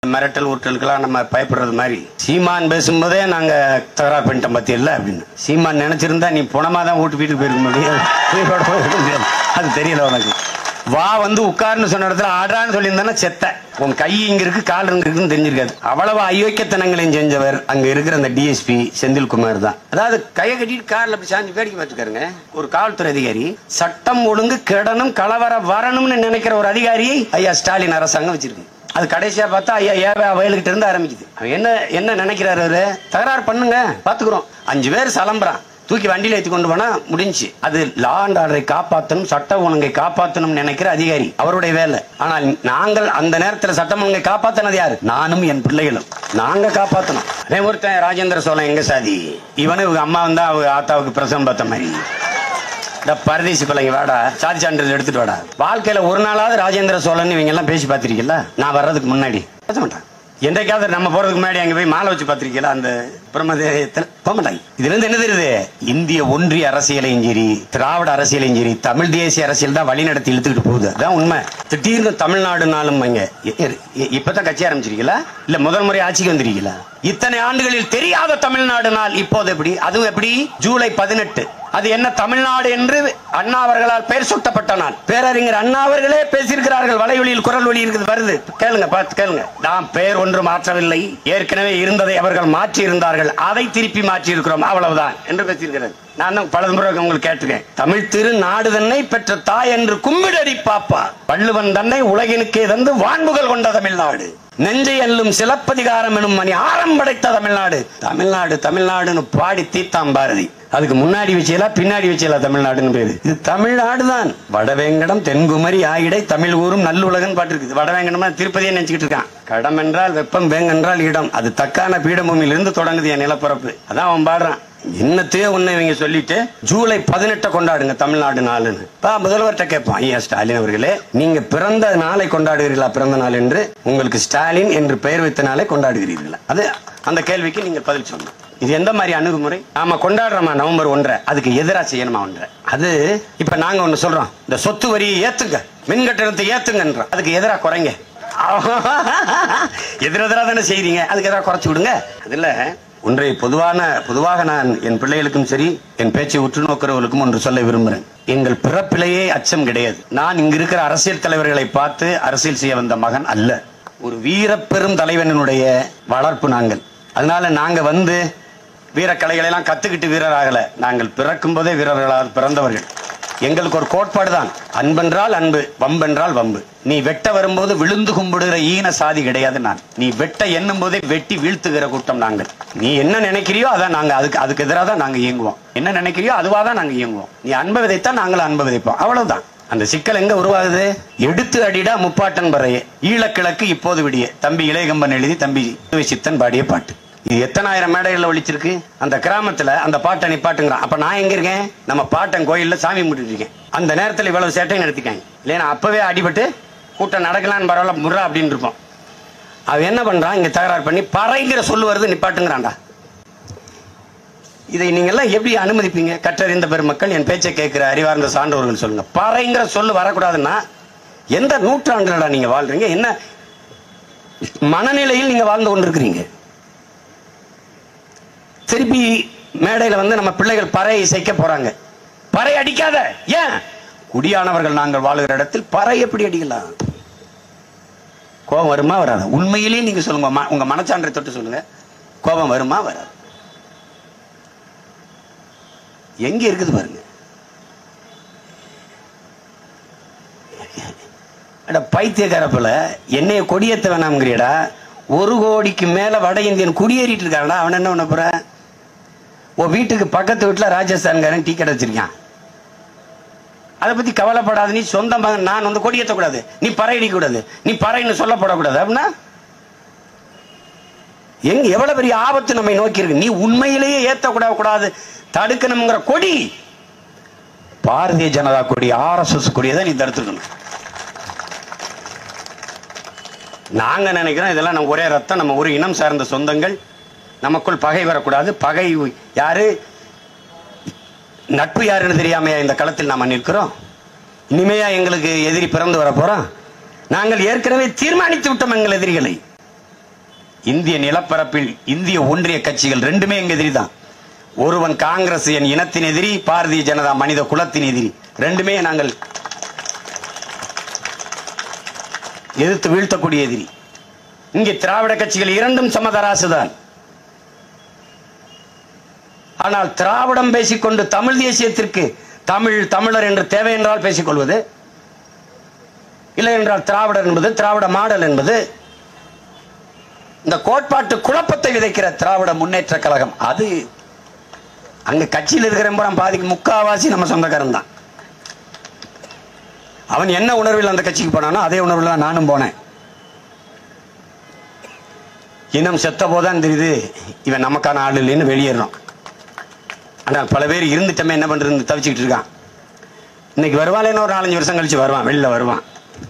மிரட்டல் உருட்டலுக்கெல்லாம் நம்ம பயப்படுறது மாதிரி சீமான் பேசும்போதே நாங்க தகராறு பண்ணிட்டோம் பத்தி இல்ல அப்படின்னு சீமான் நினைச்சிருந்தா நீ புனமா தான் வீட்டு வீட்டுக்கு போயிருக்க முடியும் உயிரோட போயிருக்க முடியாது அது தெரியல உனக்கு வா வந்து உட்கார்னு சொன்ன இடத்துல ஆடுறான்னு சொல்லியிருந்தானே செத்த உன் கை இங்க இருக்கு கால் இங்க இருக்குன்னு தெரிஞ்சிருக்காது அவ்வளவு அயோக்கியத்தனங்களையும் செஞ்சவர் அங்க இருக்கிற அந்த டிஎஸ்பி செந்தில்குமார் தான் அதாவது கையை கட்டிட்டு கார்ல அப்படி சாஞ்சி வேடிக்கை பார்த்துக்காருங்க ஒரு காவல்துறை அதிகாரி சட்டம் ஒழுங்கு கெடணும் கலவர வரணும்னு நினைக்கிற ஒரு அதிகாரியை ஐயா ஸ்டாலின் அரசாங்கம் வச்சிருக்கு அது கடைசியா பார்த்தா ஐயா ஏவா வயலுக்கிட்ட இருந்து ஆரம்பிக்குது அவன் என்ன என்ன நினைக்கிறாரு அவரு தகராறு பண்ணுங்க பாத்துக்கிறோம் அஞ்சு பேர் சலம்புறான் தூக்கி வண்டியில ஏத்தி கொண்டு போனா முடிஞ்சு அது லா அண்ட் ஆர்டரை காப்பாற்றணும் சட்ட ஒழுங்கை காப்பாற்றணும் நினைக்கிற அதிகாரி அவருடைய வேலை ஆனால் நாங்கள் அந்த நேரத்தில் சட்டம் ஒழுங்கை காப்பாத்தினது யாரு நானும் என் பிள்ளைகளும் நாங்க காப்பாத்தணும் அதே ஒருத்தன் ராஜேந்திர சோழன் எங்க சாதி இவனு இவங்க அம்மா வந்தா அவங்க ஆத்தாவுக்கு பிரசவம் பார்த்த மாதிரி இந்த பரதேசி பிள்ளைங்க வாடா சாதி சான்றிதழ் எடுத்துட்டு வாடா வாழ்க்கையில ஒரு நாளாவது ராஜேந்திர சோழன் இவங்க எல்லாம் பேசி பார்த்திருக்கீங்களா நான் வர்றதுக்கு முன்னாடி பேச மாட்டான் என்றைக்காவது நம்ம போறதுக்கு முன்னாடி அங்க போய் மாலை வச்சு பார்த்திருக்கீங்களா அந்த பிரம்மதேயத்தில் போக மாட்டாங்க இதுல இருந்து என்ன தெரியுது இந்திய ஒன்றிய அரசியலையும் சரி திராவிட அரசியலையும் சரி தமிழ் தேசிய அரசியல் தான் வழி நடத்தி இழுத்துக்கிட்டு போகுது அதான் உண்மை திடீர்னு தமிழ்நாடுனாலும் இங்க எ- எ- இப்பதான் கட்சி ஆரம்பிச்சிருக்கீங்களா இல்ல முதல் முறை ஆட்சிக்கு வந்திருக்கீங்களா இத்தனை ஆண்டுகளில் தெரியாத தமிழ்நாடு நாள் இப்போது எப்படி அதுவும் எப்படி ஜூலை பதினெட்டு அது என்ன தமிழ்நாடு என்று அண்ணா அவர்களால் பெயர் சூட்டப்பட்ட நாள் பேரறிஞர் அண்ணா அவர்களே பேசியிருக்கிறார்கள் வலையொலியில் குரல் ஒலி இருக்குது வருது கேளுங்க பார்த்து கேளுங்க நாம் பெயர் ஒன்று மாற்றவில்லை ஏற்கனவே இருந்ததை அவர்கள் மாற்றி இருந்தார்கள் அதை திருப்பி மாற்றி இருக்கிறோம் அவ்வளவுதான் என்று பேசியிருக்கிறது நான் தான் பல முறை உங்களுக்கு கேட்டிருக்கேன் தமிழ் திரு நாடு தன்னை பெற்ற தாய் என்று கும்பிடடி பாப்பா வள்ளுவன் தன்னை உலகினுக்கே தந்து வான்புகள் கொண்ட தமிழ்நாடு நெஞ்சை அல்லும் சிலப்பதிகாரம் எனும் மணி ஆரம் படைத்த தமிழ்நாடு தமிழ்நாடு தமிழ்நாடுன்னு பாடி தீத்தாம் பாரதி அதுக்கு முன்னாடி வச்சீங்களா பின்னாடி வச்சீங்களா தமிழ்நாடுன்னு பேரு இது தமிழ்நாடு தான் வடவேங்கடம் தென்குமரி ஆயிடை தமிழ் ஊரும் நல்லுலகன் பாட்டு இருக்குது வடவேங்கடமா திருப்பதியை நினைச்சுக்கிட்டு இருக்கான் கடம் என்றால் வெப்பம் வேங்கென்றால் இடம் அது தக்கான பீடபூமியிலிருந்து தொடங்குது என் நிலப்பரப்பு அதான் அவன் பாடுறான் என்னத்தையே ஒண்ணு இவங்க சொல்லிட்டு ஜூலை பதினெட்டை கொண்டாடுங்க தமிழ்நாடு நாளுன்னு பா முதல்வர்கிட்ட கேட்பான் ஐயா ஸ்டாலின் அவர்களே நீங்க பிறந்த நாளை கொண்டாடுகிறீர்களா பிறந்த நாள் என்று உங்களுக்கு ஸ்டாலின் என்று பெயர் வைத்த நாளை கொண்டாடுகிறீர்களா அது அந்த கேள்விக்கு நீங்க பதில் சொல்லணும் இது எந்த மாதிரி அணுகுமுறை நாம கொண்டாடுறோமா நவம்பர் ஒன்றை அதுக்கு எதிரா செய்யணுமா ஒன்றை அது இப்ப நாங்க ஒண்ணு சொல்றோம் இந்த சொத்து வரியை ஏத்துங்க மின் கட்டணத்தை ஏத்துங்கன்றோம் அதுக்கு எதிரா குறைங்க எதிரெதிரா தானே செய்றீங்க அதுக்கு எதிராக குறைச்சு விடுங்க அதுல ஒன்றை பொதுவான பொதுவாக நான் என் பிள்ளைகளுக்கும் சரி என் பேச்சை உற்று நோக்கிறவர்களுக்கும் ஒன்று சொல்ல விரும்புகிறேன் எங்கள் பிறப்பிலேயே அச்சம் கிடையாது நான் இங்க இருக்கிற அரசியல் தலைவர்களை பார்த்து அரசியல் செய்ய வந்த மகன் அல்ல ஒரு வீரப்பெரும் தலைவனுடைய வளர்ப்பு நாங்கள் அதனால நாங்க வந்து வீரக்கலைகளை எல்லாம் கத்துக்கிட்டு வீரராகல நாங்கள் பிறக்கும் போதே வீரர்களால் பிறந்தவர்கள் எங்களுக்கு ஒரு கோட்பாடு தான் அன்பென்றால் அன்பு வம்பென்றால் வம்பு நீ வெட்ட வரும்போது விழுந்து கும்பிடுகிற ஈன சாதி கிடையாது நான் நீ வெட்ட எண்ணும் போதே வெட்டி வீழ்த்துகிற கூட்டம் நாங்கள் நீ என்ன நினைக்கிறியோ அதான் நாங்க அதுக்கு அதுக்கு எதிராக தான் நாங்க இயங்குவோம் என்ன நினைக்கிறியோ அதுவா தான் நாங்க இயங்குவோம் நீ அன்பை விதைத்தான் நாங்களும் அன்பை விதைப்போம் அவ்வளவுதான் அந்த சிக்கல் எங்க உருவாகுது எடுத்து அடிடா முப்பாட்டன் பறையே ஈழக்கிழக்கு இப்போது விடிய தம்பி இளையகம்பன் எழுதி தம்பி சித்தன் பாடிய பாட்டு இது எத்தனாயிரம் மேடைகள்ல ஒழிச்சிருக்கு அந்த கிராமத்துல அந்த பாட்டை நிப்பாட்டுங்கிறான் அப்ப நான் எங்க இருக்கேன் நம்ம பாட்டன் கோயில்ல சாமி கும்பிட்டு இருக்கேன் அந்த நேரத்துல இவ்வளவு சேட்டையும் நடத்திக்காங்க இல்லையா அப்பவே அடிபட்டு கூட்டம் நடக்கலான்னு பரவாயில்ல முறா அப்படின்னு இருப்போம் அவன் என்ன பண்றான் இங்க தகராறு பண்ணி பறைங்கிற சொல்லு வருது நிப்பாட்டுங்கிறான்டா இதை நீங்க எல்லாம் எப்படி அனுமதிப்பீங்க கற்றறிந்த பெருமக்கள் என் பேச்சை கேட்கிற அறிவார்ந்த சான்றோர்கள் சொல்லுங்க பறைங்கிற சொல்லு வரக்கூடாதுன்னா எந்த நூற்றாண்டுலடா நீங்க வாழ்றீங்க என்ன மனநிலையில் நீங்க வாழ்ந்து கொண்டிருக்கிறீங்க திருப்பி மேடையில வந்து நம்ம பிள்ளைகள் பறை இசைக்க போறாங்க பறை அடிக்காத ஏன் குடியானவர்கள் நாங்கள் வாழுகிற இடத்தில் பறை எப்படி அடிக்கலாம் கோபம் வருமா வராது உண்மையிலேயே நீங்க சொல்லுங்க ம- உங்க மனச்சான்றை தொட்டு சொல்லுங்க கோபம் வருமா வராது எங்க இருக்குது பாருங்க அட பைத்தியக்காரப்பல என்னைய கொடியேத்த வேணாம்ங்கிறியடா ஒரு கோடிக்கு மேல வட இந்தியன் குடியேறிட்டு இருக்காங்கடா அவன் என்ன பண்ண போற உன் வீட்டுக்கு பக்கத்து வீட்டுல ராஜஸ்தான்காரன் டீ கடை வச்சிருக்கான் அதை பத்தி கவலைப்படாத நீ சொந்த மகன் நான் வந்து கொடியேற்ற கூடாது நீ பறை அடிக்க கூடாது நீ பறைன்னு சொல்லப்படக்கூடாது அப்படின்னா எங்க எவ்வளவு பெரிய ஆபத்து நம்மை நோக்கி இருக்கு நீ உண்மையிலேயே ஏத்த கூடாது தடுக்கணுங்கிற கொடி பாரதிய ஜனதா கொடி ஆர்எஸ்எஸ் கொடியை தான் நீ தடுத்துக்கணும் நாங்க நினைக்கிறோம் இதெல்லாம் நம்ம ஒரே ரத்தம் நம்ம ஒரு இனம் சார்ந்த சொந்தங்கள் நமக்குள் பகை வரக்கூடாது பகை யாரு நட்பு யாருன்னு தெரியாமையா இந்த களத்தில் நாம நிற்கிறோம் இனிமையா எங்களுக்கு எதிரி பிறந்து வர போறோம் நாங்கள் ஏற்கனவே தீர்மானித்து விட்டோம் எங்கள் எதிரிகளை இந்திய நிலப்பரப்பில் இந்திய ஒன்றிய கட்சிகள் ரெண்டுமே எங்க எதிரி தான் ஒருவன் காங்கிரஸ் என் இனத்தின் எதிரி பாரதிய ஜனதா மனித குலத்தின் எதிரி ரெண்டுமே நாங்கள் எதிர்த்து வீழ்த்தக்கூடிய எதிரி இங்கே திராவிட கட்சிகள் இரண்டும் சமதராசுதான் ஆனால் திராவிடம் பேசிக்கொண்டு தமிழ் தேசியத்திற்கு தமிழ் தமிழர் என்று தேவை என்றால் பேசிக்கொள்வது இல்லை என்றால் திராவிடர் என்பது திராவிட மாடல் என்பது இந்த கோட்பாட்டு குழப்பத்தை விதைக்கிற திராவிட முன்னேற்ற கழகம் அது அங்க கட்சியில் இருக்கிற பாதிக்கு முக்காவாசி நம்ம சொந்தக்காரன் தான் அவன் என்ன உணர்வில் அந்த கட்சிக்கு போனானோ அதே உணர்வில் தான் நானும் போனேன் இனம் செத்த போதான் தெரியுது இவன் நமக்கான ஆள் இல்லைன்னு வெளியேறோம் ஆனால் பல பேர் இருந்துட்டமே என்ன பண்றது தவிச்சுக்கிட்டு இருக்கான் இன்னைக்கு வருவாளேன்னு ஒரு நாலஞ்சு வருஷம் கழிச்சு வருவான் வெளில வருவான்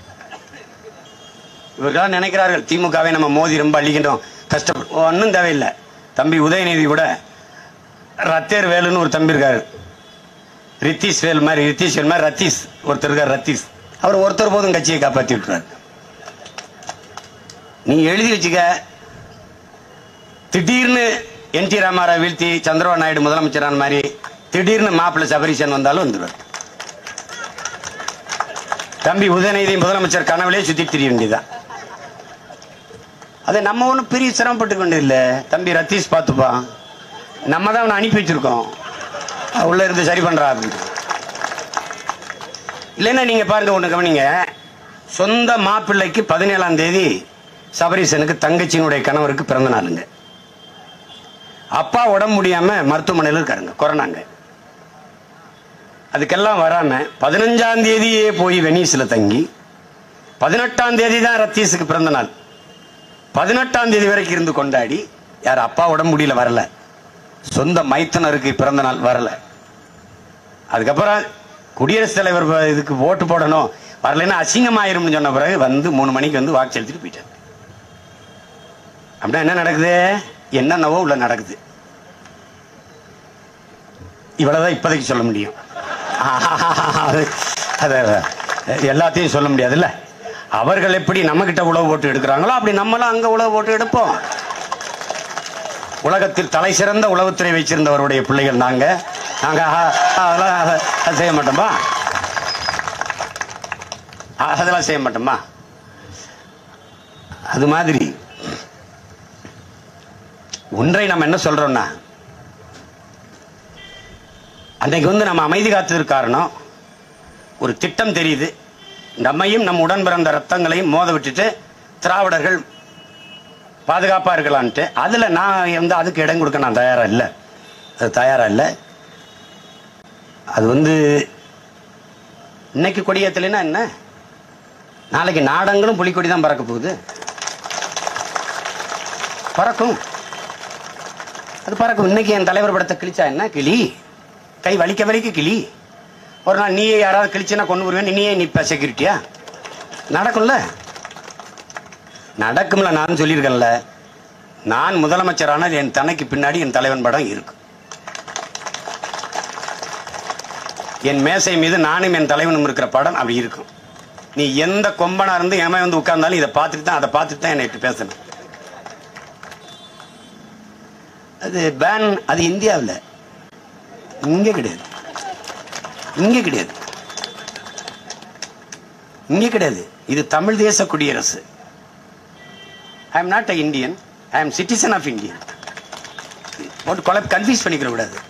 இவர்களாம் நினைக்கிறார்கள் திமுகவை நம்ம மோதி ரொம்ப அழிக்கின்றோம் கஷ்டப்படும் ஒன்றும் தேவையில்லை தம்பி உதயநிதி கூட ரத்தேர் வேலுன்னு ஒரு தம்பி இருக்காரு ரித்தீஷ் வேல் மாதிரி ரித்தீஷ் வேல் மாதிரி ரத்தீஷ் ஒருத்தர் இருக்கார் ரத்தீஷ் அவர் ஒருத்தர் போதும் கட்சியை காப்பாற்றி விட்டுறாரு நீ எழுதி வச்சுக்க திடீர்னு என் டி ராமாராவ் வீழ்த்தி சந்திரபாபு நாயுடு முதலமைச்சரான மாதிரி திடீர்னு மாப்பிள்ளை சபரீசன் வந்தாலும் வந்துடுவார் தம்பி உதயநிதி முதலமைச்சர் கனவுலே சுத்தி திரிய வேண்டியதான் அதை நம்ம ஒன்றும் பெரிய சிரமப்பட்டுக்க வேண்டியதில்லை தம்பி ரத்தீஷ் பார்த்துப்பான் நம்ம தான் அவனை அனுப்பி வச்சிருக்கோம் அவன் உள்ள இருந்து சரி பண்றா அப்படின்னு இல்லைன்னா நீங்க பாருங்க ஒண்ணு கவனிங்க சொந்த மாப்பிள்ளைக்கு பதினேழாம் தேதி சபரீசனுக்கு தங்கச்சியினுடைய கணவருக்கு பிறந்த நாளுங்க அப்பா உடம்பு முடியாம மருத்துவமனையில் இருக்காருங்க கொரோனாங்க அதுக்கெல்லாம் வராம பதினஞ்சாம் தேதியே போய் வெனீஸ்ல தங்கி பதினெட்டாம் தேதி தான் ரத்தீஸுக்கு பிறந்த நாள் பதினெட்டாம் தேதி வரைக்கும் இருந்து கொண்டாடி யார் அப்பா உடம்பு முடியல வரல சொந்த மைத்தனருக்கு பிறந்த நாள் வரல அதுக்கப்புறம் குடியரசுத் தலைவர் ப- இதுக்கு ஓட்டு போடணும் வரலைன்னா அசிங்கமாயிரும்னு சொன்ன பிறகு வந்து மூணு மணிக்கு வந்து வாக்கு செலுத்திட்டு போயிட்டார் அப்படின்னா என்ன நடக்குது என்னென்னவோ உள்ள நடக்குது இவ்வளவுதான் இப்போதைக்கு சொல்ல முடியும் அது அது எல்லாத்தையும் சொல்ல முடியாதுல்ல அவர்கள் எப்படி நம்மகிட்ட உழவு ஓட்டு எடுக்கிறாங்களோ அப்படி நம்மளும் அங்க உழவு ஓட்டு எடுப்போம் உலகத்தில் தலை சிறந்த உளவுத்துறை வச்சிருந்தவருடைய பிள்ளைகள் நாங்க நாங்க ஆ- அதெல்லாம் அத- அது செய்ய மாட்டோமா அ- அதெல்லாம் செய்ய மாட்டோமா அது மாதிரி ஒன்றை நம்ம என்ன சொல்றோம்னா அன்னைக்கு வந்து நம்ம அமைதி காத்ததற்கு காரணம் ஒரு திட்டம் தெரியுது நம்மையும் நம் உடன் பிறந்த ரத்தங்களையும் மோத விட்டுட்டு திராவிடர்கள் பாதுகாப்பா இருக்கலான்ட்டு அதுல நான் வந்து அதுக்கு இடம் கொடுக்க நான் தயாரா இல்லை அது தயாரா இல்லை அது வந்து இன்னைக்கு கொடியேத்தலைன்னா என்ன நாளைக்கு நாடங்களும் புலிக்கொடி தான் பறக்க போகுது பறக்கும் அது பறக்கும் இன்னைக்கு என் தலைவர் படத்தை கிழிச்சா என்ன கிளி கை வலிக்க வலிக்க கிளி ஒரு நாள் நீயே யாராவது கிழிச்சுன்னா கொண்டு வருவேன் நீயே நிப்ப செக்யூரிட்டியா நடக்கும்ல நடக்கும்ல நான் சொல்லியிருக்கேன்ல நான் முதலமைச்சரானால் என் தனக்கு பின்னாடி என் தலைவன் படம் இருக்கும் என் மேசை மீது நானும் என் தலைவனும் இருக்கிற படம் அப்படி இருக்கும் நீ எந்த கொம்பனா இருந்து ஏமா வந்து உட்கார்ந்தாலும் இதை பார்த்துட்டு தான் அதை பார்த்துட்டு தான் என்னை பேசணும் அது பேன் அது இந்தியாவில் இங்கே கிடையாது இங்கே கிடையாது இங்கே கிடையாது இது தமிழ் தேச குடியரசு I am not a Indian I am citizen of Indian போட்டு கொலை கன்ஃபியூஸ் பண்ணிக்கிற கூடாது